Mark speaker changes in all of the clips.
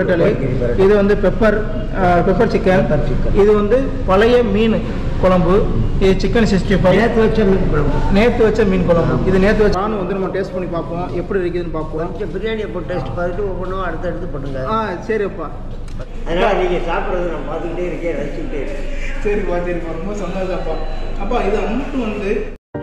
Speaker 1: பெரட்டல் இது வந்து pepper pepper chicken
Speaker 2: Pepper chicken.
Speaker 1: இது வந்து பழைய மீன் குழம்பு இது சிக்கன் சிக்ஸ்டி ஃபைவ்
Speaker 2: நேற்று வச்ச மீன் குழம்பு
Speaker 1: நேற்று வச்ச மீன் குழம்பு இது நேற்று வச்ச நானும் வந்து நம்ம டேஸ்ட் பண்ணி பார்ப்போம் எப்படி இருக்குதுன்னு பார்ப்போம்
Speaker 2: கொஞ்சம் பிரியாணியை போட்டு டேஸ்ட் பார்த்துட்டு ஒவ்வொன்றும் அடுத்தடுத்து பண்ணுங்க
Speaker 1: ஆ சரிப்பா
Speaker 2: அதனால நீங்கள் சாப்பிட்றது நான் பார்த்துக்கிட்டே இருக்கேன் ரசிச்சுக்கிட்டே இருக்கேன்
Speaker 1: சரிப்பா சரிப்பா ரொம்ப சந்தோஷம்ப்பா அப்பா இது அமுட்டு வந்து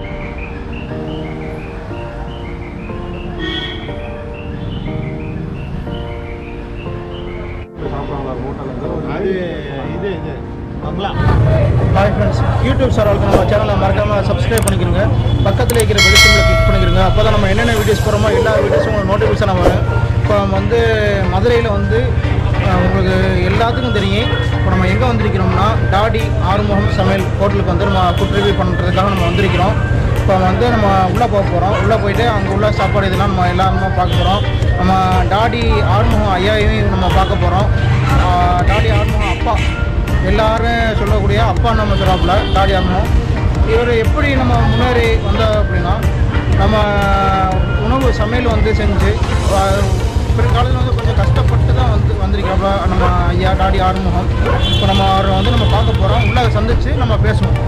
Speaker 3: அது இது இது பங்களா
Speaker 1: ஹாய் ஃப்ரெண்ட்ஸ் யூடியூப் சேனலுக்கு நம்ம சேனலை மறக்காமல் சப்ஸ்கிரைப் பண்ணிக்கிறங்க பக்கத்தில் இருக்கிற பெல் சிம்பிளை கிளிக் பண்ணிக்கிறங்க அப்போ தான் நம்ம என்னென்ன வீடியோஸ் போகிறோமோ எல்லா வீடியோஸும் உங்களுக்கு நோட்டிஃபிகேஷன் வரும் இப்போ நம்ம வந்து மதுரையில் வந்து அஹ், உங்களுக்கு எல்லாத்துக்கும் தெரியும் இப்போ நம்ம எங்கே வந்திருக்கிறோம்னா டாடி ஆறுமுகம் சமையல் ஹோட்டலுக்கு வந்து நம்ம ஃபுட் ரிவ்யூ பண்ணுறதுக்காக நம்ம வந்திருக்கிறோம் இப்போ வந்து நம்ம உள்ளே போக போகிறோம் உள்ளே போயிட்டு அங்கே உள்ள சாப்பாடு இதெல்லாம் நம்ம எல்லாருமே பார்க்க போகிறோம் நம்ம டாடி ஆறுமுகம் ஐயாவையும் நம்ம பார்க்க போகிறோம் டாடி ஆறுமுகம் அப்பா எல்லாரும் சொல்லக்கூடிய அப்பா நம்ம சொல்கிறாப்புல டாடி ஆகணும் இவர் எப்படி நம்ம முன்னேறி வந்தோம் அப்படின்னா நம்ம உணவு சமையல் வந்து செஞ்சு பிற்காலத்தில் வந்து கொஞ்சம் கஷ்டப்பட்டு தான் வந்து வந்திருக்காப்புல நம்ம ஐயா டாடி ஆறுமுகம் இப்போ நம்ம அவரை வந்து நம்ம பார்க்க போகிறோம் உள்ளே சந்திச்சு நம்ம பேசுவோம்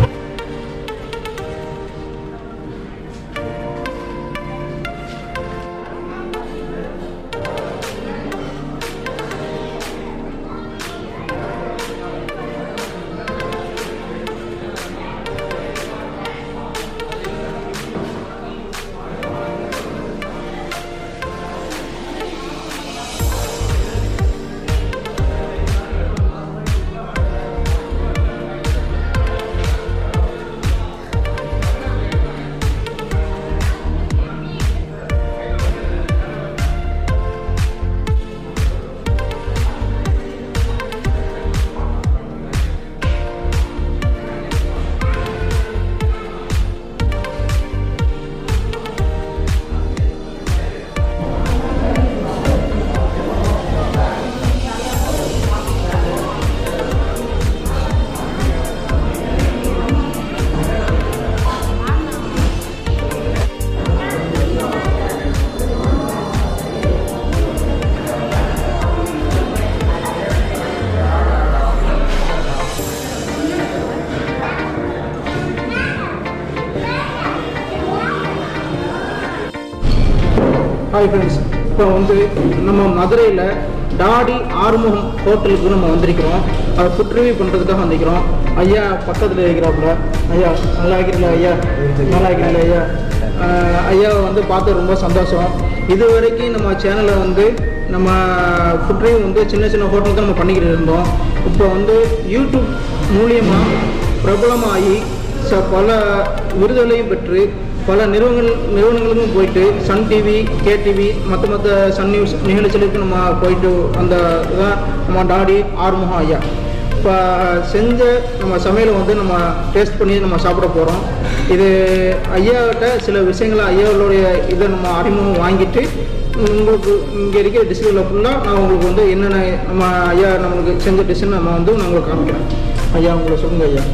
Speaker 1: ஹாய் ஃப்ரெண்ட்ஸ் இப்போ வந்து நம்ம மதுரையில் டாடி ஆறுமுகம் ஹோட்டலுக்கு நம்ம வந்திருக்கிறோம் அதை ஃபுட் ரிவ்யூ பண்ணுறதுக்காக வந்திருக்கிறோம் ஐயா பக்கத்தில் இருக்கிறாப்புல ஐயா நல்லா இருக்கிறீங்களா ஐயா நல்லா இருக்கிறீங்களா ஐயா ஆஹ் ஐயாவை வந்து பார்த்து ரொம்ப சந்தோஷம் இது வரைக்கும் நம்ம சேனலை வந்து நம்ம ஃபுட் ரிவ்யூ வந்து சின்ன சின்ன ஹோட்டலுக்கு தான் நம்ம பண்ணிக்கிட்டு இருந்தோம் இப்போ வந்து யூடியூப் மூலியமாக பிரபலமாகி ச பல விருதுகளையும் பெற்று பல நிறுவனங்கள் நிறுவனங்களுக்கும் போயிட்டு சன் டிவி கேடிவி மற்ற மற்ற சன் நியூஸ் நிகழ்ச்சிகளுக்கு நம்ம போயிட்டு அந்த இதான் நம்ம டாடி ஆறுமுகம் ஐயா இப்போ செஞ்ச நம்ம சமையலை வந்து நம்ம டேஸ்ட் பண்ணி நம்ம சாப்பிட போகிறோம் இது ஐயாவிட்ட சில விஷயங்களை ஐயாவுடைய இதை நம்ம அறிமுகம் வாங்கிட்டு உங்களுக்கு இங்கே இருக்கிற டிஷ்களில் ஃபுல்லாக நான் உங்களுக்கு வந்து என்னென்ன நம்ம ஐயா நம்மளுக்கு செஞ்ச டிஷ்ஷுன்னு நம்ம வந்து நான் உங்களுக்கு காமிக்கிறேன் ஐயா உங்களை சொல்லுங்கள் ஐயா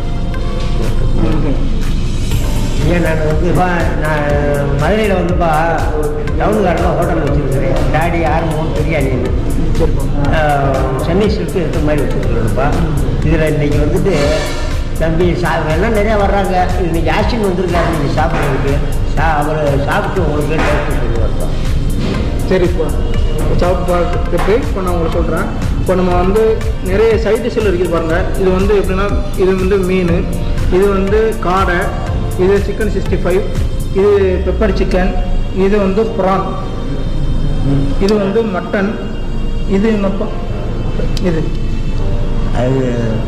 Speaker 1: ம்.
Speaker 2: ஏன் நான் வந்துப்பா நான் மதுரையில் வந்துப்பா டவுன் கார்டில் ஹோட்டல் வச்சுருக்கிறேன் டாடி ஆறுமுகம் பிரியாணின்னு ஆஹ், சென்னை சில்க்கு இருக்கிற மாதிரி வச்சுருக்கிறேன்ப்பா இதில் இன்னைக்கு வந்துட்டு தம்பி சா எல்லாம் நிறையா வர்றாங்க இன்னைக்கு ஆக்ஷன் வந்திருக்காரு நீங்கள் சாப்பிட்றதுக்கு சா அவர் சாப்பிட்டு உங்களுக்கு டேஸ்ட் சொல்லுவார்ப்பா
Speaker 1: சரிப்பா சாப்பிட்டு பார்த்துட்டு இப்போ நான் உங்களுக்கு சொல்கிறேன் இப்போ நம்ம வந்து நிறைய சைட் டிஷ்ஷில் இருக்குது பாருங்கள் இது வந்து எப்படின்னா இது வந்து மீன் இது வந்து காடை இது சிக்கன் சிக்ஸ்டி ஃபைவ் இது பெப்பர் சிக்கன் இது வந்து ப்ரான் இது வந்து மட்டன் இது என்னப்பா இது
Speaker 2: அது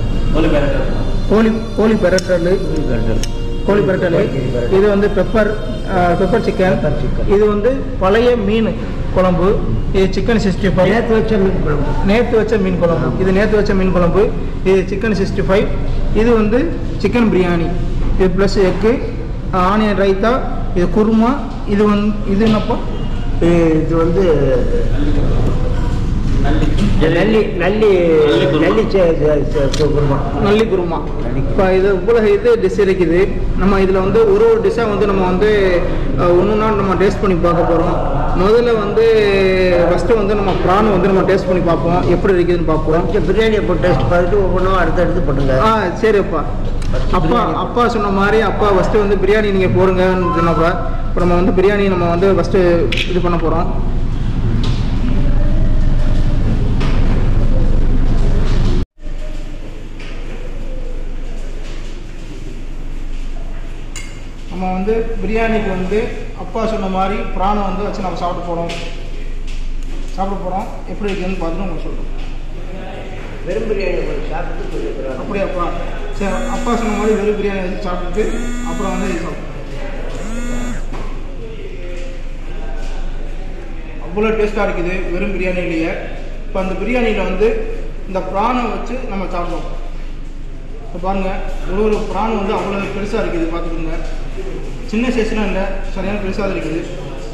Speaker 1: கோழி கோழி பெரட்டல் கோழி பெரட்டல் இது வந்து pepper pepper chicken
Speaker 2: Pepper chicken.
Speaker 1: இது வந்து பழைய மீன் குழம்பு இது சிக்கன் சிக்ஸ்டி ஃபைவ்
Speaker 2: நேற்று வச்ச மீன் குழம்பு
Speaker 1: நேற்று வச்ச மீன் குழம்பு இது நேற்று வச்ச மீன் குழம்பு இது சிக்கன் சிக்ஸ்டி ஃபைவ் இது வந்து சிக்கன் பிரியாணி இது ப்ளஸ் எக்கு ஆனியன் ரைத்தா இது குருமா இது வந்து இது என்னப்பா
Speaker 2: இது வந்து நல்லி நல்லி
Speaker 3: நல்லி குருமா.
Speaker 2: நல்லி சே- சே- சே- சே- குருமா
Speaker 1: நல்லி குருமா இப்போ இது இவ்வளோ இது டிஷ் இருக்குது நம்ம இதில் வந்து ஒரு ஒரு டிஷ்ஷாக வந்து நம்ம வந்து ஒன்று ஒன்றா நம்ம டேஸ்ட் பண்ணி பார்க்க போகிறோம் முதல்ல வந்து ஃபஸ்ட்டு வந்து நம்ம ப்ரான் வந்து நம்ம டேஸ்ட் பண்ணி பார்ப்போம் எப்படி இருக்குதுன்னு பார்ப்போம்
Speaker 2: கொஞ்சம் பிரியாணியை போட்டு டேஸ்ட் பார்த்துட்டு ஒவ்வொன்றும் அடுத்தடுத்து போட்டுங்க
Speaker 1: ஆ சரி அப்பா அப்பா அப்பா சொன்ன மாதிரி அப்பா ஃபஸ்ட்டு வந்து பிரியாணி நீங்கள் போடுங்கன்னு சொன்னப்ப இப்போ நம்ம வந்து பிரியாணி நம்ம வந்து ஃபஸ்ட்டு இது பண்ண போகிறோம் நம்ம வந்து பிரியாணிக்கு வந்து அப்பா சொன்ன மாதிரி ப்ரானை வந்து வச்சு நம்ம சாப்பிட போகிறோம் சாப்பிட போகிறோம் எப்படி இருக்குதுன்னு பார்த்துட்டு உங்களுக்கு சொல்கிறோம்
Speaker 2: வெறும் பிரியாணி கொஞ்சம் சாப்பிட்டு கொஞ்சம் பிறகு.
Speaker 1: அப்படியாப்பா சரி அப்பா சொன்ன மாதிரி வெறும் பிரியாணி வச்சு சாப்பிட்டுட்டு அப்புறம் வந்து இது சாப்பிடுவோம் அவ்வளோ டேஸ்ட்டாக இருக்குது வெறும் பிரியாணிலேயே இப்போ அந்த பிரியாணியில் வந்து இந்த ப்ரானை வச்சு நம்ம சாப்பிடுவோம் இப்போ பாருங்கள் ஒரு ஒரு ப்ரான் வந்து அவ்வளோ பெருசாக இருக்குது பார்த்துக்கோங்க சின்ன சைஸ்லாம் இல்லை சரியான பெருசாக தான் இருக்குது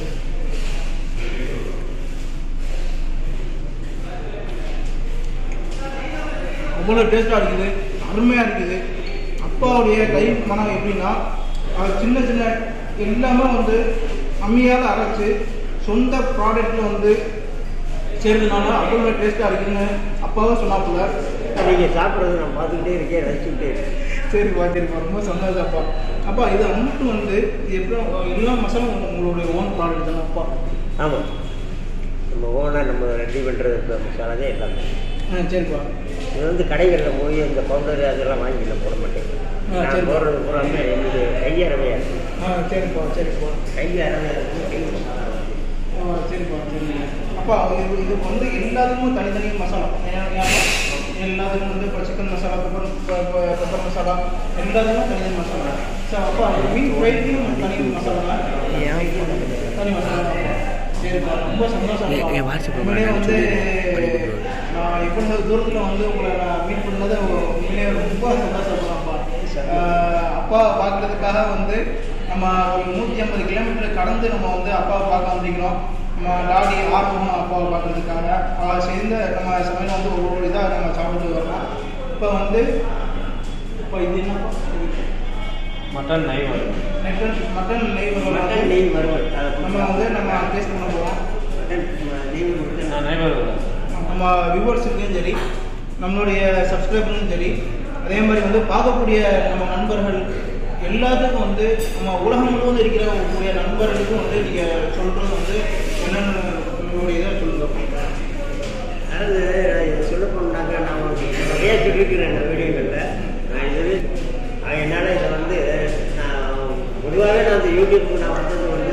Speaker 1: அவ்வளோ டேஸ்ட்டாக இருக்குது அருமையாக இருக்குது அப்பாவுடைய கை மனம் எப்படின்னா அது சின்ன சின்ன எல்லாமே வந்து அம்மியால் அரைச்சு சொந்த ப்ராடக்ட்டில் வந்து சேர்ந்தனால அவ்வளோ டேஸ்ட்டாக இருக்குதுன்னு அப்பாவே சொன்னாப்புல
Speaker 2: நீங்கள் சாப்பிட்றது நான் பார்த்துக்கிட்டே இருக்கேன் ரசிச்சுக்கிட்டே இருக்கேன்
Speaker 1: சரிப்பா சரிப்பா ரொம்ப சந்தோஷம் அப்பா அப்பா இது அமௌண்ட் வந்து இது எப்படி எல்லா மசாலும் உங்களுடைய ஓன் ப்ராடக்ட் தானே அப்பா
Speaker 2: ஆமாம் நம்ம ஓனாக நம்ம ரெடி பண்ணுறது மசாலா தான் எல்லாமே
Speaker 1: ஆ சரிப்பா
Speaker 2: இது வந்து கடைகளில் போய் இந்த பவுடர் அதெல்லாம் வாங்கி நான் போட மாட்டேன்
Speaker 1: ஆ,
Speaker 2: நான்
Speaker 1: சரி.
Speaker 2: போடுறது பூராமே எனக்கு கையறவையாக இருக்கும்
Speaker 1: ஆ சரிப்பா சரிப்பா
Speaker 2: கையறவையாக இருக்கும் கை மசாலா இருக்கும்.
Speaker 1: ஆ, சரிப்பா சரிங்க அப்பா இது இது வந்து எல்லாத்துக்கும் தனித்தனி மசாலா ஏன் ஏன்னா எல்லாத்துக்கும் வந்து இப்போ chicken masala pepper pepper masala எல்லாத்துக்கும் தனித்தனி மசாலா சார் அப்பா மீன் ஃப்ரைக்கும் தனி மசாலா தனி மசாலா அப்பா. சரிப்பா ரொம்ப சந்தோஷம் அப்பா.
Speaker 2: என் வாட்ஸ்அப்ல
Speaker 1: உண்மையிலேயே
Speaker 2: நான்
Speaker 1: வந்து
Speaker 2: சொல்லி
Speaker 1: நான் இவ்வளவு தூரத்தில் வந்து உங்களை நான் மீட் பண்ணது உண்மையிலேயே ரொம்ப சந்தோஷப்படுறேன்ப்பா ஆஹ் அப்பா பார்க்கறதுக்காக வந்து நம்ம ஒரு நூற்றி ஐம்பது கிலோமீட்டர் கடந்து நம்ம வந்து அப்பாவை பார்க்க வந்திருக்கிறோம் நம்ம டாடி ஆர்வம் அப்பாவை பார்க்கறதுக்காக அவர் சேர்ந்த நம்ம சமையல் வந்து ஒவ்வொரு இதாக நம்ம சாப்பிட்டு வரோம் இப்போ வந்து இப்போ இது என்னப்பா
Speaker 3: மட்டன் நெய் வரும்
Speaker 1: மட்டன் மட்டன் நெய்
Speaker 2: மட்டன்
Speaker 1: வறுவல்.
Speaker 2: நெய் வறுவல் அதை
Speaker 1: நம்ம வந்து நம்ம டேஸ்ட் பண்ண போகிறோம்
Speaker 2: மட்டன் நெய் வறுவல்
Speaker 3: நான் நெய் வரும்
Speaker 1: நம்ம வியூவர்ஸுக்கும் சரி நம்மளுடைய சப்ஸ்கிரைபருக்கும் சரி அதே மாதிரி வந்து பார்க்கக்கூடிய நம்ம நண்பர்கள் எல்லாத்துக்கும் வந்து நம்ம உலகம் முழுவதும் இருக்கிற கூடிய நண்பர்களுக்கும் வந்து நீங்கள் சொல்கிறது வந்து என்னென்ன உங்களுடைய இதை சொல்லுங்க
Speaker 2: அதாவது நான் இதை சொல்ல போனாக்க நான் உங்களுக்கு நிறைய சொல்லியிருக்கிறேன் இந்த வீடியோகளில் நான் இது என்னால் இதை வந்து நான் பொதுவாகவே நான் இந்த யூடியூப்புக்கு நான் வந்தது வந்து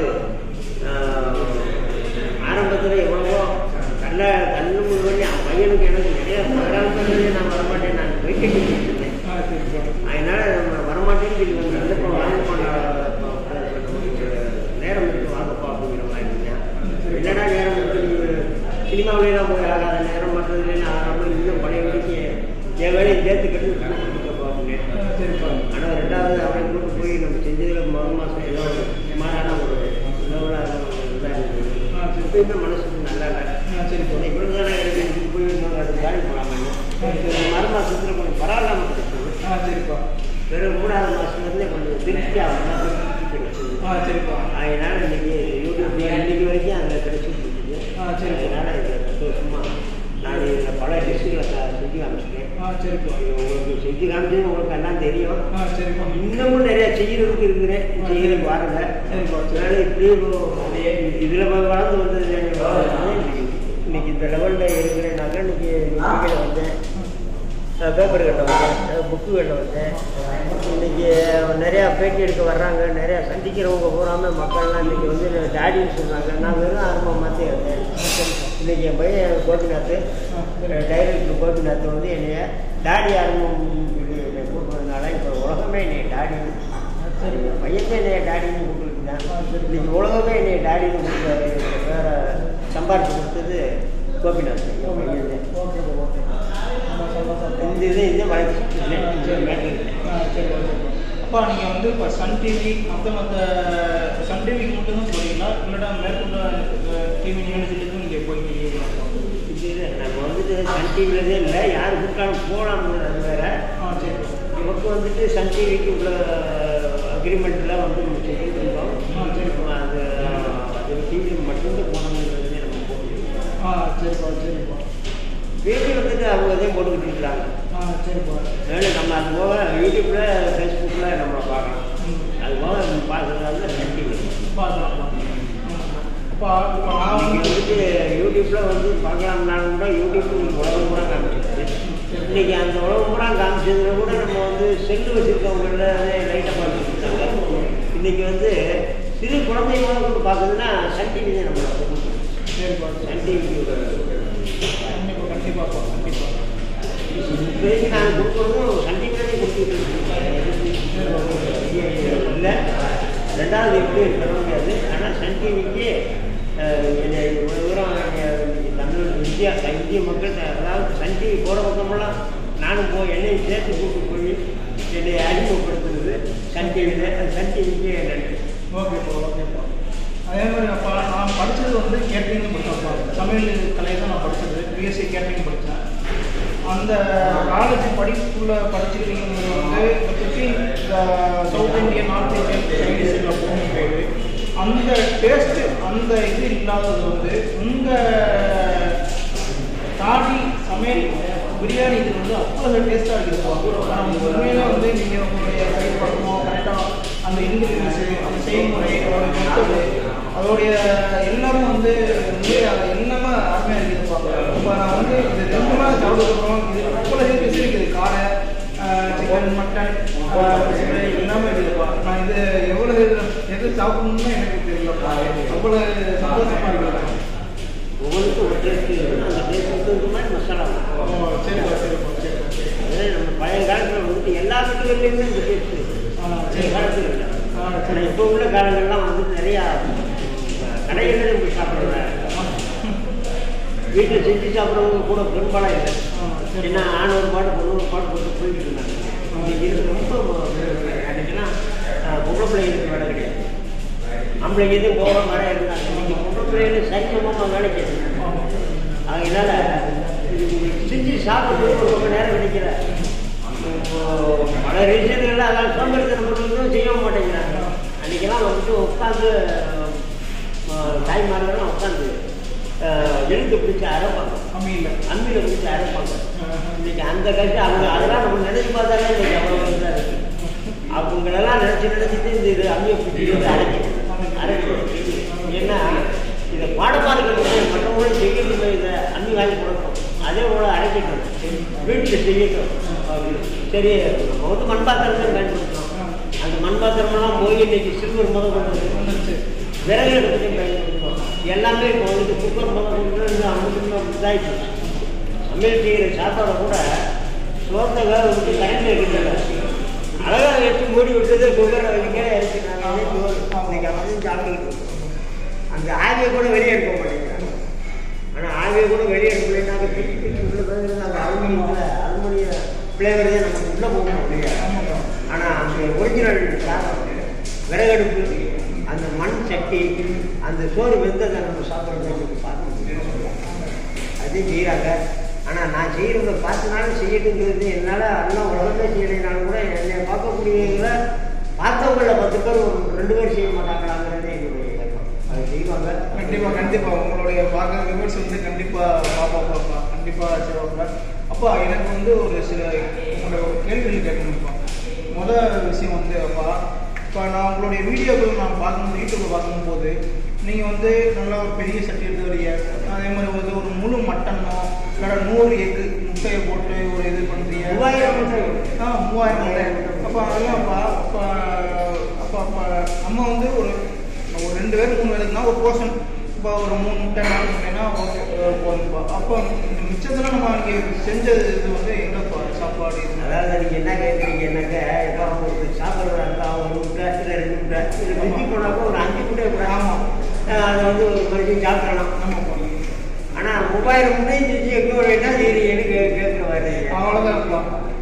Speaker 2: ஆரம்பத்தில் எவ்வளவோ கல்ல கண்ணு முன்னாடி என் பையனுக்கு எனக்கு நிறைய பகலாளர்களே நான் வரமாட்டேன் நான் வெயிட் பண்ணிட்டு இருந்தேன்
Speaker 1: ஆ சரி சரி
Speaker 2: அதனால் நம்ம வரமாட்டேன்னு சொல்லி வந்து கண்டிப்பாக வாங்க போன நேரம் இருக்கு வாங்கப்பா அப்படிங்கிற மாதிரி இருந்தேன் என்னடா நேரம் இருக்கு சினிமாவிலாம் போய் ஆகாத நேரம் பண்ணுறதுல நான் ஆகாமல் இன்னும் பழைய வேலைக்கு என் வேலையை சேர்த்துக்கிட்டு கொடுக்கப்பா அப்படின்னு
Speaker 1: ஆ, சரிப்பா
Speaker 2: ஆனால் ரெண்டாவது அவரை கூட்டு போய் நம்ம செஞ்சதில் முதல் மாதம் ஏதோ ஒரு சுமாரான ஒரு உணவுலாம் இதாக இருந்தது
Speaker 1: ஆ சரி
Speaker 2: எப்பயுமே மனசுக்கு நல்லா இல்லை
Speaker 1: ஆ சரிப்பா
Speaker 2: இவ்வளோ தானே இருக்கு போய் இன்னொரு அது காலி போகலாமே மறு மாதத்தில் கொஞ்சம் பரவாயில்லாமல் கிடைச்சது
Speaker 1: ஆ சரிப்பா
Speaker 2: வெறும் மூணாவது மாதத்துலேருந்தே கொஞ்சம் திருப்தி ஆகும் திருப்தி கிடைச்சது
Speaker 1: ஆ சரிப்பா
Speaker 2: அதனால இன்னைக்கு யூடியூப்ல இன்னைக்கு வரைக்கும் அதில் கிடைச்சிட்டு இருக்குது
Speaker 1: ஆ, சரி.
Speaker 2: அதனால இதில் சந்தோஷமா நான் இதில் பல டிஷ்ஷுகளை செஞ்சு காமிச்சிட்டேன்
Speaker 1: ஆ சரிப்பா
Speaker 2: இது உங்களுக்கு செஞ்சு காமிச்சது உங்களுக்கு எல்லாம் தெரியும்
Speaker 1: ஆ சரிப்பா
Speaker 2: இன்னமும் நிறைய செய்யறதுக்கு இருக்கிறேன் செய்யறதுக்கு வாருங்க
Speaker 1: சரிப்பா, சரி.
Speaker 2: அதனால இப்படியே இதில் வளர்ந்து வந்தது எனக்கு வளர்ந்து இன்னைக்கு இன்னைக்கு இந்த லெவலில் இருக்கிறேன்னாக்கா இன்னைக்கு கிரிக்கெட் வந்தேன் பேப்பர் கட்ட வந்தேன் புக்கு கட்ட வந்தேன் இன்னைக்கு நிறையா பேட்டி எடுக்க வர்றாங்க நிறையா சந்திக்கிறவங்க பூராம மக்கள்லாம் இன்னைக்கு வந்து டாடின்னு சொன்னாங்க நான் வெறும் ஆரம்பம் மாற்றி இருந்தேன் இன்னைக்கு என் பையன் கோபிநாத் டைரக்டர் கோபிநாத் வந்து என்னைய டாடி ஆரம்பம் சொல்லி என்னை கூப்பிட்றதுனால இப்போ உலகமே என்னை டாடி சரி பையனே என்னைய டாடின்னு கூப்பிட்டுருக்கேன் இன்னைக்கு உலகமே என்னைய டாடின்னு கூப்பிட்டாரு எனக்கு வேற சம்பாரிச்சு கொடுத்தது கோபிநாத் என் பையன் தான்.
Speaker 1: ஓகே ஓகே ரொம்ப சந்தோஷம்
Speaker 2: இந்த இது இது வளர்ச்சி
Speaker 1: ஆ, சரி, ஓகே. அப்பா நீங்கள் வந்து இப்போ சன் டிவி மற்ற மற்ற சன் டிவிக்கு மட்டும்தான் போறீங்களா இல்லாட்டா மேற்கொண்ட டிவி நிகழ்ச்சிகளுக்கும் நீங்கள் போயிருக்கீங்களா
Speaker 2: இது நம்ம வந்துட்டு சன் டிவிலதே இல்லை யார் கூப்பிட்டாலும் போகலாம் அது வேற
Speaker 1: ஆ சரி
Speaker 2: நமக்கு வந்துட்டு சன் டிவிக்கு உள்ள அக்ரிமெண்ட்டில் வந்து நம்ம செஞ்சுட்டு இருந்தோம்
Speaker 1: ஆ, சரி.
Speaker 2: அது அது டிவியில் மட்டும்தான் போனோங்கிறதே நம்ம போட்டு
Speaker 1: ஆ சரிப்பா சரிப்பா
Speaker 2: பேசி வந்துட்டு அவங்க இதே போட்டுக்கிட்டு இருக்கிறாங்க
Speaker 1: ஆ சரிப்பா
Speaker 2: அதனால நம்ம அது போக யூடியூப்பில் ஃபேஸ்புக்கில் நம்ம பார்க்கலாம்
Speaker 1: ம்
Speaker 2: அது போக நம்ம பார்க்குறதால சன் டிவி
Speaker 1: பார்க்கலாம் அப்பா இப்போ நான்
Speaker 2: நீங்கள்
Speaker 1: வந்து
Speaker 2: வந்துட்டு யூடியூப்பில் வந்து பார்க்கலாம்னாலும் கூட யூடியூப் உலகம் கூட காமிச்சிருக்கு இன்னைக்கு அந்த உலகம் பூரா காமிச்சதுல கூட நம்ம வந்து செல்லு வச்சுருக்கவங்கள லைட்டாக பார்த்துட்டு இருக்காங்க இன்னைக்கு வந்து சிறு குழந்தைங்க கூட பார்க்குதுன்னா சன் டிவி தான் நம்ம
Speaker 1: சரிப்பா
Speaker 2: சன் டிவி
Speaker 1: கண்டிப்பாக கண்டிப்பாப்பா கண்டிப்பாக
Speaker 2: இப்போதைக்கு நான் கொடுக்குறதும் சன் டிவிலே கொடுத்துட்டு இருக்கேன் இல்லை ரெண்டாவது எப்படி சொல்ல முடியாது ஆனால் சன் டிவிக்கு என்னை இவ்வளோ தூரம் என்னை தமிழ் இந்தியா இந்திய மக்கள் அதாவது சன் டிவி போகிற பக்கமெல்லாம் நானும் போய் என்னையும் சேர்த்து கூப்பிட்டு போய் என்னை அறிமுகப்படுத்துறது சன் டிவியில் அந்த சன் டிவிக்கு நன்றி
Speaker 1: ஓகேப்பா ஓகேப்பா அதே மாதிரி அப்பா நான் படித்தது வந்து கேட்டரிங் படித்தேன்ப்பா சமையல் கலையை தான் நான் படித்தது பிஎஸ்சி கேட்டரிங் படித்தேன் அந்த காலேஜ் படிப்புக்குள்ள படிச்சிருக்கீங்கிறது வந்து இப்போதைக்கு இந்த சவுத் இந்தியன் நார்த் இந்தியன் சைனீஸில் போகும்போது அந்த டேஸ்ட்டு அந்த இது இல்லாதது வந்து உங்கள் தாடி சமையல் பிரியாணி இது வந்து அவ்வளோ டேஸ்ட்டாக இருக்குது ஆனால் உண்மையில வந்து நீங்கள் உங்களுடைய கை பழக்கம் கரெக்டாக அந்த இன்க்ரீடியன்ஸு அந்த செய்முறை அதோட மெத்தடு அதோடைய எல்லாமே வந்து உண்மையாக அது எல்லாமே அருமையாக இருக்குதுப்பா இப்போ நான் வந்து இது ரெண்டு நாள் சாப்பிடுறோம் இது அவ்வளோ ஹெல்த்தி இருக்குது காடை சிக்கன் மட்டன் எல்லாமே இருக்குதுப்பா நான் இது எவ்வளோ எது சாப்பிடணும்னு எனக்கு தெரியலப்பா அவ்வளோ சந்தோஷமாக இருக்குது
Speaker 2: ஒவ்வொருக்கும் ஒரு டேஸ்ட் இருக்குது அந்த டேஸ்ட் வந்து மாதிரி மசாலா
Speaker 1: ஓ சரிப்பா சரிப்பா சரிப்பா சரி
Speaker 2: அதே நம்ம பழைய காலத்தில் வந்துட்டு எல்லா வீட்டுகள்லையுமே இந்த டேஸ்ட்
Speaker 1: ஆ,
Speaker 2: பழைய
Speaker 1: சரி.
Speaker 2: காலத்தில் இல்லை
Speaker 1: ஆ,
Speaker 2: ஆனால்
Speaker 1: சரி.
Speaker 2: இப்போ உள்ள காலங்கள்லாம் வந்துட்டு நிறையா கடைகளில் போய் சாப்பிட்றேன் வீட்டில் செஞ்சு சாப்பிட்றவங்க கூட பெரும்பாலும் இல்லை
Speaker 1: ஆ, சரி.
Speaker 2: ஏன்னா ஆண் ஒரு பாடு பொண்ணு ஒரு பாடு போட்டு போயிட்டு இருந்தாங்க இன்னைக்கு இது ரொம்ப அன்றைக்கெல்லாம் பொம்பளை பிள்ளைங்களுக்கு வேலை கிடையாது ஆம்பளைங்க எதுவும் போக வர இருந்தாங்க இன்னைக்கு பொம்பளை பிள்ளைகளும் சரிசமமாக வேலைக்கு இருந்தாங்க அதனால இது செஞ்சு சாப்பிட்டு ரொம்ப நேரம் கிடைக்கல இப்போ பல ரீசன்களில் அதான் சோம்பேறித்தனம் பண்ணுறதும் செய்ய மாட்டேங்கிறாங்க அன்றைக்கெல்லாம் வந்துட்டு உட்காந்து தாய்மார்கள்லாம் உட்காந்து எழுத்து பிடிச்சி அரைப்பாங்க
Speaker 1: அம்மியில்
Speaker 2: அம்மியில் பிடிச்சி அரைப்பாங்க இன்னைக்கு அந்த கஷ்டம் அவங்க அதெல்லாம் நம்ம நினைச்சு பார்த்தாலே இன்னைக்கு அவ்வளோ இதாக இருக்கு அவங்களெல்லாம் நினச்சி நினச்சிட்டு இந்த இது அம்மியை பிடிச்சி அரைக்கணும் அரைக்கணும் ஏன்னா இதை பாடமாடுகள் மற்றவங்களும் செய்யணும் இதை அம்மி வாங்கி கொடுக்கணும் அதே போல அரைக்கணும் வீட்டில் செய்யணும் சரி நம்ம வந்து மண் பாத்திரம் தான் பயன்படுத்துகிறோம் அந்த மண் பாத்திரமெல்லாம் போய் இன்னைக்கு சில்வர் முதல் கொண்டு
Speaker 1: வந்துருச்சு
Speaker 2: விறகு எடுத்து பயன்படுத்துகிறோம் எல்லாமே இப்போ வந்துட்டு குக்கர் முதல் கொண்டு அமுக்கு இதாகிடுச்சு சமையல் செய்கிற சாப்பாடை கூட சோத்தை வேக விட்டு கரண்டில் இருக்கின்றன அழகாக வச்சு மூடி விட்டது குக்கரை வைங்க இறக்கி நாங்கள் இன்னைக்கு அப்படியே சாப்பிட்டுக்கிட்டு இருக்கோம். அந்த ஆவியை கூட வெளியே எடுக்க மாட்டேங்கிறாங்க ஆனால் ஆவியை கூட வெளியே எடுக்கலைன்னாக்க திருப்பி திருப்பி உள்ள போய் அந்த அலுமினியத்தில் அலுமினிய ஃப்ளேவர் தான் நமக்கு உள்ளே போக முடியாது ஆனால் அந்த ஒரிஜினல் சாதம் விறகடுப்பு அந்த மண் சட்டி அந்த சோறு வெந்ததை நம்ம சாப்பிட்றது பார்க்க முடியும் அதையும் செய்கிறாங்க ஆனால் நான் செய்கிறத பார்த்துனாலும் செய்யட்டுங்கிறது என்னால் அண்ணா உலகத்தை செய்யலைனாலும் கூட என்னை பார்க்கக்கூடியவங்கள பார்த்தவங்கள பத்து பேர் ஒரு ரெண்டு பேர் செய்ய மாட்டாங்களாங்கிறது என்னுடைய எண்ணம் அதை செய்வாங்க
Speaker 1: கண்டிப்பா கண்டிப்பா உங்களுடைய பார்க்குற விமர்ஸ் வந்து கண்டிப்பா பாப்பா பாப்பா கண்டிப்பா செய்வாங்க அப்பா எனக்கு வந்து ஒரு சில உங்களோட ஒரு கேள்விகள் கேட்கணும்ப்பா முதல் விஷயம் வந்து அப்பா இப்போ நான் உங்களுடைய வீடியோக்கள் நான் பார்க்கும்போது யூடியூப்ல பார்க்கும்போது நீங்கள் வந்து நல்ல ஒரு பெரிய சட்டி எடுத்து வரீங்க அதே மாதிரி வந்து ஒரு முழு மட்டனோ இல்லைன்னா நூறு எக்கு முட்டையை போட்டு ஒரு இது பண்ணுறீங்க
Speaker 2: மூவாயிரம் முட்டை.
Speaker 1: ஆ மூவாயிரம் முட்டை அப்போ அதெல்லாம் அப்பா அப்போ அப்போ அப்போ நம்ம வந்து ஒரு ஒரு ரெண்டு பேர் மூணு பேருக்குனா ஒரு போர்ஷன் இப்போ ஒரு மூணு முட்டை நாலு முட்டைனா ஓகே போதும்ப்பா அப்போ இந்த மிச்சத்தில் நம்ம அங்கே செஞ்சது இது வந்து எங்கப்பா சாப்பாடு இது
Speaker 2: அதாவது நீங்கள் என்ன கேட்குறீங்கன்னாக்க இப்போ அவங்களுக்கு சாப்பிட்றாங்க ஒரு முட்டை இல்லை ரெண்டு முட்டை இல்லை மிஞ்சி போனாக்க ஒரு அஞ்சு முட்டை கூட
Speaker 1: ஆமாம்
Speaker 2: அதை வந்து ஒரு மனுஷன் சாப்பிடலாம்
Speaker 1: ஆமாப்பா
Speaker 2: ஆனால் மூவாயிரம் முட்டையும் செஞ்சு எங்கே ஒரு என்ன செய்கிறீங்கன்னு கே கேட்குற மாதிரி
Speaker 1: அவ்வளோதான் இருப்பா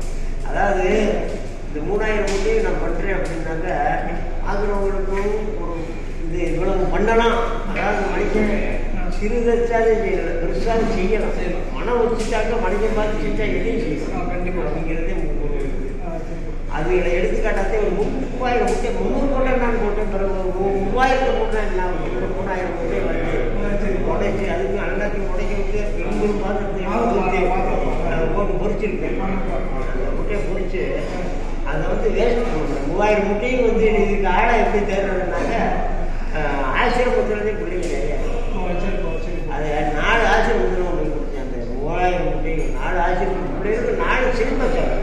Speaker 2: அதாவது இந்த மூணாயிரம் முட்டையை நான் பண்ணுறேன் அப்படின்னாக்க ஆகுறவங்களுக்கும் ஒரு இது இவ்வளவு பண்ணலாம் அதாவது மனுஷன் சிறுதச்சாலே செய்யலாம் பெருசாக செய்யலாம்
Speaker 1: செய்யலாம்.
Speaker 2: மனம் வச்சுட்டாக்க மனிதன் பார்த்து செஞ்சா எதையும்
Speaker 1: ஆ,
Speaker 2: செய்யலாம்
Speaker 1: கண்டிப்பா.
Speaker 2: அப்படிங்கிறதே ஒரு
Speaker 1: ஆ, சரிப்பா
Speaker 2: அதுகளை எடுத்துக்காட்டாத்தே ஒரு மூவாயிரம் முட்டை முந்நூறு மூட்டை நான் போட்டேன் பிறகு ஒரு மூ- மூவாயிரத்து மூட்டை என்ன ஆகும்? ஒரு மூணாயிரம் மூட்டை வருது உடைச்சு அதுக்கு எல்லாத்தையும் உடைக்க விட்டு எண்பது பாத்திரத்தை அதை போட்டு பொரிச்சிருக்கேன் அந்த முட்டையை பொரிச்சு அதை வந்து வேஸ்ட் பண்ணணும் மூவாயிரம் முட்டையும் வந்து இதுக்கு ஆழம் எப்படி தேடுறதுனாக்க ஆஹ், ஆசிரமத்துலேருந்தே பிள்ளைங்க நிறைய அது நாலு ஆசிரமத்தில் போய் கொடுத்தேன் அந்த மூவாயிரம் முட்டையும் நாலு ஆசிரமம் பிள்ளைகளுக்கு நாலு சினிமா சார்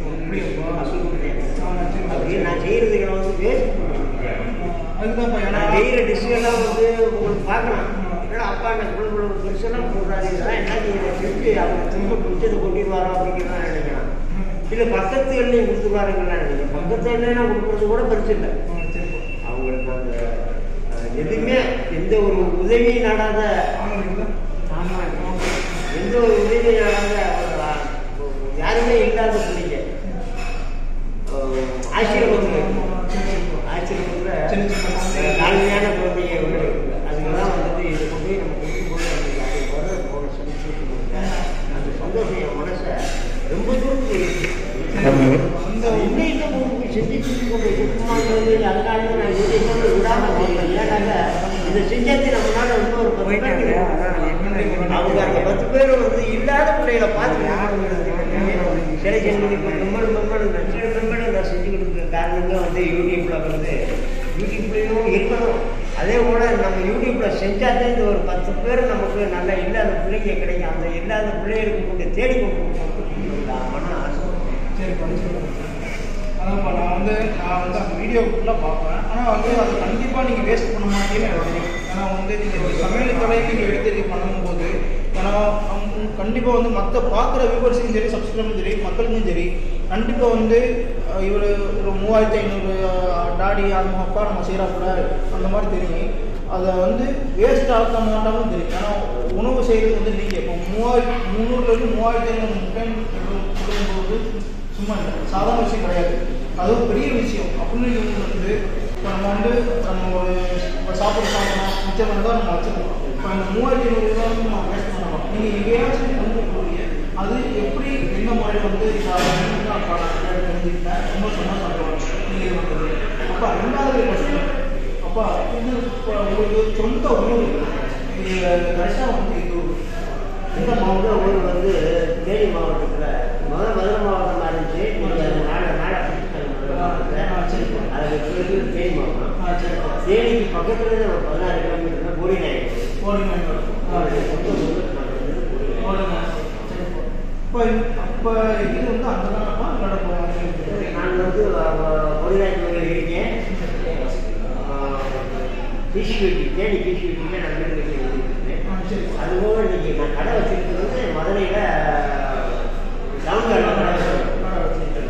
Speaker 2: அப்படியே நான் செய்யறதுகளை வந்து வேஸ்ட் பண்ணுவேன்
Speaker 1: அதுதான்ப்பா ஏன்னா
Speaker 2: நான் செய்கிற டிஷ்ஷெல்லாம் வந்து உங்களுக்கு பார்க்கலாம் ஏன்னா அப்பா எனக்கு குழு குழு பெருசெல்லாம் போடுறாரு இதெல்லாம் என்ன நீங்கள் செஞ்சு அவங்க திரும்ப பிடிச்சது கொண்டிடுவாரோ அப்படிங்கிறதான் நினைக்கிறேன் இல்லை பக்கத்து எண்ணெயும் கொடுத்துருவாருங்கலாம் நினைக்கிறேன் பக்கத்து எண்ணெய்லாம் கொடுக்குறது கூட பெருசு இல்லை
Speaker 1: ஆ, சரிப்பா
Speaker 2: அவங்களுக்கு அந்த அஹ், எதுவுமே எந்த ஒரு உதவி நாடாத
Speaker 1: ஆமாங்களா
Speaker 2: ஆமா. எந்த ஒரு உதவி நாடாத அஹ், யாருமே இல்லாத பிள்ளைங்க அஹ், ஆசீர்வாதம் இருக்கு. ஆச்சரியத்தில்
Speaker 1: சின்ன சின்ன குழந்தைங்க.
Speaker 2: தாழ்மையான குழந்தைங்க வந்து இருக்குது. அதுக்கெல்லாம் வந்துட்டு இதை கொண்டு போய் நம்ம கொடுக்கும்போது அந்த அது வர போன சந்தோஷம் அந்த சந்தோஷம் என் மனசை ரொம்ப தூரத்துக்கு இருக்கு
Speaker 1: அந்த
Speaker 2: இன்னும் இன்னும் கொண்டு போய் செஞ்சு செஞ்சு கொண்டு போய் கொடுக்குமாங்கிறது அதனால நான் இதை கொண்டு விடாம செய்வேன் ஏன்னாக்கா இதை செஞ்சது நம்மளால இன்னொரு பத்து பேர் அவங்க அந்த பத்து பேர் வந்து இல்லாத பிள்ளைகளை பார்த்து சில ஜென்மத்துக்கு இப்போ மெம்பர் மெம்பர் சில மெம்பர் நான் செஞ்சு கொடுக்குற காரணங்க வந்து யூடியூப்ல வந்து யூடியூப்லேயும் இருக்கணும் அதே போல நம்ம யூடியூப்ல செஞ்சாதான் இந்த ஒரு பத்து பேர் நமக்கு நல்ல இல்லாத பிள்ளைங்க கிடைக்கும் அந்த இல்லாத பிள்ளைகளுக்கு கொண்டு தேடி கொண்டு போகணும் மன ஆசை
Speaker 1: சரிப்பா சரிப்பா. அதான்ப்பா நான் வந்து நான் வந்து அந்த வீடியோ ஃபுல்லாக பார்ப்பேன் ஆனால் வந்து அது கண்டிப்பாக நீங்கள் வேஸ்ட் பண்ண மாட்டீங்கன்னு எனக்கு தெரியும் ஏன்னா வந்து நீங்கள் ஒரு சமையல் கலையை நீங்கள் எடுத்து பண்ணும்போது ஏன்னா கண்டிப்பாக வந்து மற்ற பார்க்குற வியூவர்ஸுக்கும் சரி சப்ஸ்கிரைபரும் சரி மக்களுக்கும் சரி கண்டிப்பாக வந்து இவர் ஒரு மூவாயிரத்தி ஐநூறு டாடி அது அப்பா நம்ம செய்கிறாப்புல அந்த மாதிரி தெரியும் அதை வந்து வேஸ்ட் ஆக்க மாட்டாலும் தெரியும் ஏன்னா உணவு செய்கிறது வந்து நீங்கள் இப்போ மூவாயிரத்தி முந்நூறுலேருந்து மூவாயிரத்தி ஐநூறு முட்டை கொடுக்கும்போது சும்மா இல்லை சாதாரண விஷயம் கிடையாது அதுவும் பெரிய விஷயம் அப்படின்னு இவங்க வந்து இப்போ நம்ம வந்து நம்ம ஒரு இப்போ சாப்பிட சாப்பிடணும் மிச்சம் பண்ணி தான் நம்ம வச்சுருக்கோம் இப்போ அந்த மூவாயிரத்தி ஐநூறு ரூபா வந்து நம்ம வேஸ்ட் பண்ணலாம் நீங்கள் எங்கேயாச்சும் கொண்டு போய் அது எப்படி எந்த மாதிரி வந்து நான் தெரிஞ்சுக்கிட்டேன் ரொம்ப சந்தோஷப்படுவாங்க நீங்கள் வந்தது அப்போ ரெண்டாவது கொஸ்டின் அப்பா இது இப்போ உங்களுக்கு சொந்த ஊர் நீங்கள் கரெக்டாக வந்து இது ஊர்
Speaker 2: இந்த மாவட்டம் ஊர் வந்து தேனி மாவட்டத்தில் முதல் மதுரை மாவட்டமாக இருந்துச்சு இன்னைக்கு அது நாடை நாடை பிடிச்சிட்டாங்க அதுக்கு பிறகு தேனி மாவட்டம்
Speaker 1: ஆ சரிப்பா
Speaker 2: தேனிக்கு பக்கத்துல ஒரு பதினாறு கிலோமீட்டர் போடி நாயகம்
Speaker 1: ஓடி மேடம் ஆ
Speaker 2: சொந்த ஊர் நான் வந்து போடி நாயகம்.
Speaker 1: ஓடி மேடம் சரிப்பா அப்போ அப்போ இது வந்து அங்கே தானப்பா விளையாட போவாங்க
Speaker 2: நான் வந்து போடி நாயகத்தில் இருக்கேன் ஃபிஷ் வெட்டி தேனி ஃபிஷ் வெட்டியில் நான் வீடு கட்டி வந்துருக்கேன்
Speaker 1: ஆ சரி
Speaker 2: அதுபோக இன்னைக்கு நான் கடை வச்சிருக்கிறது வந்து மதுரையில் டவுன் கடை வச்சிருக்கேன்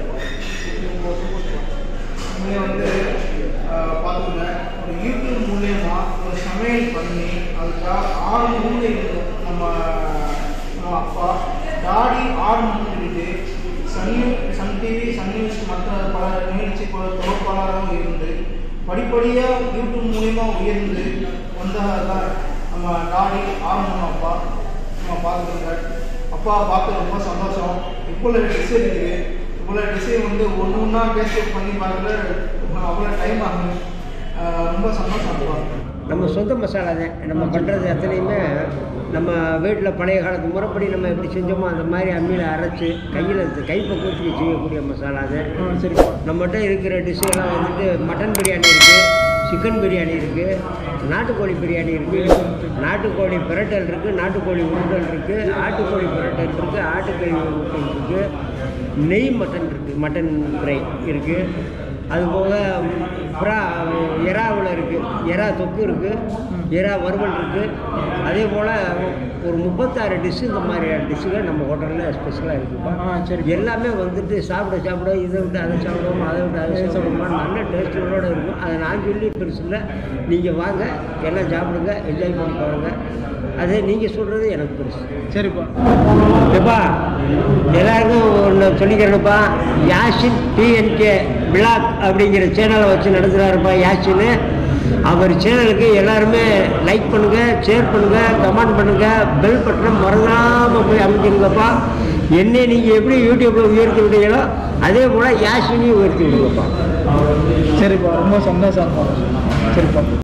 Speaker 1: நீங்கள் வந்து பார்த்துங்க ஒரு யூடியூப் மூலயமா ஒரு சமையல் பண்ணி அதுக்காக ஆறு மூணு நம்ம நம்ம அப்பா டாடி ஆறு மூணு சொல்லிட்டு Sun Sun TV Sun News மற்ற பல நிகழ்ச்சி பல தொகுப்பாளராகவும் இருந்து படிப்படியாக யூடியூப் மூலயமா உயர்ந்து வந்ததான் நம்ம டாடி ஆறு மூணு அப்பா நம்ம பார்த்துருங்க அப்பா பார்த்து ரொம்ப சந்தோஷம் இவ்வளோ டிசைன் இருக்குது இவ்வளோ டிசைன் வந்து ஒன்று ஒன்றா பேஸ்ட் பண்ணி பார்க்கல அவ்வளோ டைம் ஆகும் ஆஹ் ரொம்ப சந்தோஷம் அப்பா
Speaker 2: நம்ம சொந்த மசாலா தான் நம்ம பண்ணுறது அத்தனையுமே நம்ம வீட்டில் பழைய காலத்து முறைப்படி நம்ம எப்படி செஞ்சோமோ அந்த மாதிரி அம்மியில் அரைச்சி கையில் கைப்பக்குவத்துக்கு செய்யக்கூடிய மசாலா தான்
Speaker 1: சரிப்பா
Speaker 2: நம்மகிட்ட இருக்கிற டிஷ்ஷெல்லாம் வந்துட்டு மட்டன் பிரியாணி இருக்குது சிக்கன் பிரியாணி இருக்குது நாட்டுக்கோழி பிரியாணி இருக்குது நாட்டுக்கோழி பிரட்டல் இருக்குது நாட்டுக்கோழி உருண்டல் இருக்குது ஆட்டுக்கோழி பிரட்டல் இருக்குது ஆட்டுக்கறி உருண்டல் இருக்குது நெய் மட்டன் இருக்குது மட்டன் ஃப்ரை இருக்குது அதுபோக புறா எறாவில் இருக்குது எறா தொக்கு இருக்குது எறா வறுவல் இருக்குது அதே போல் ஒரு முப்பத்தாறு டிஷ்ஷு இந்த மாதிரி டிஷ்ஷுகள் நம்ம ஹோட்டலில் ஸ்பெஷலாக இருக்குப்பா
Speaker 1: ஆ சரி
Speaker 2: எல்லாமே வந்துட்டு சாப்பிட சாப்பிட இதை விட்டு அதை சாப்பிடுவோம் அதை விட்டு அதை சாப்பிடுவோம் நல்ல டேஸ்ட்டோட இருக்கும் அதை நான் சொல்லி பெருசு இல்லை நீங்கள் வாங்க எல்லாம் சாப்பிடுங்க என்ஜாய் பண்ணி பாருங்க அதே நீங்கள் சொல்கிறது எனக்கு பெருசு
Speaker 1: சரிப்பா
Speaker 2: எப்பா எல்லாருக்கும் ஒன்று சொல்லிக்கிறேன்ப்பா யாசின் டிஎன்கே விழாக் அப்படிங்கிற சேனலை வச்சு நடத்துகிறாருப்பா யாசின்னு அவர் சேனலுக்கு எல்லாருமே லைக் பண்ணுங்கள் ஷேர் பண்ணுங்கள் கமெண்ட் பண்ணுங்கள் பெல் பட்டன் மறக்காமல் போய் அமைச்சிருங்கப்பா என்னை நீங்கள் எப்படி யூடியூப்பில் உயர்த்தி விடுறீங்களோ அதே போல் யாஷினியும் உயர்த்தி விடுங்கப்பா
Speaker 1: சரிப்பா ரொம்ப சந்தோஷம் சரிப்பா